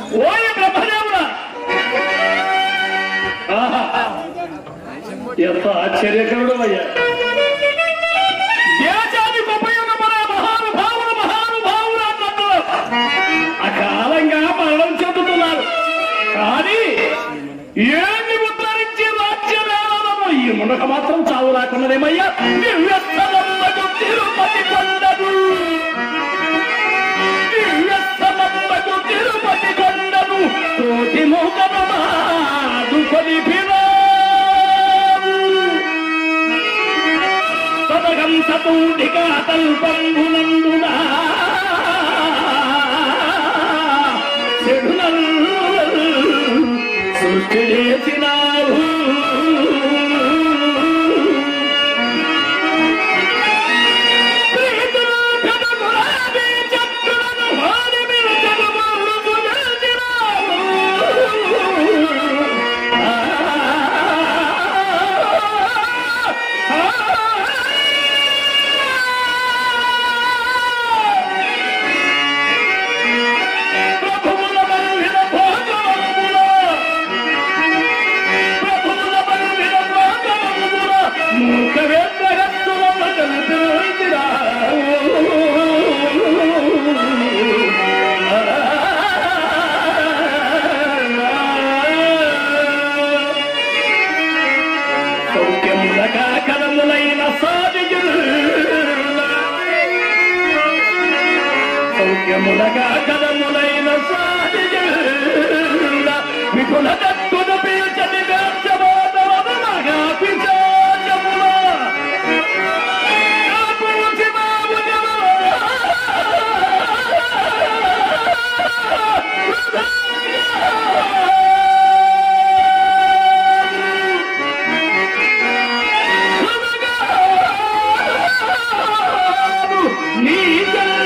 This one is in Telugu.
ఓయ బ్రహ్మదేవుడా ఆహా! ఎంత ఆశ్చర్యకరుడు అయ్యా దేశానికి ఉపయోగపడే మహానుభావులు మహానుభావులు అన్నట్టు అకాలంగా మరణం చెందుతున్నారు కానీ ఏమి ఉద్ధరించి రాజ్యమేళనము ఈ మునక మాత్రం చావు రాకున్నదేమయ్యా దివ్యస్థలమ్మకు తిరుపతి కొండను దివ్యస్థలమ్మకు తిరుపతి కొండను తోటి మూకను మాదుకొని పదగం సతూడిగా తల్పంబునందునా చెడునల్ సృష్టి చేసినావు ప్రీతులు కనుమరాది చక్రులను వారి మిరుచను మరుగు నిలిచినావు. ఆ, ఆ, ప్రభువుల బలువిన భోగవంతుల ప్రభువుల బలువిన భోగవంతుల మూకవేత్రగత్తుల మగలు తిరుగిరా సౌఖ్యములగా కరములైన సాధిజులు సౌఖ్యములగా కదములైన సాధిజుల విపుల దత్తును పీల్చని వేర్చబోదవదనగా పిశాచముల. కాపుచినావు జనుల. నీ జన్మ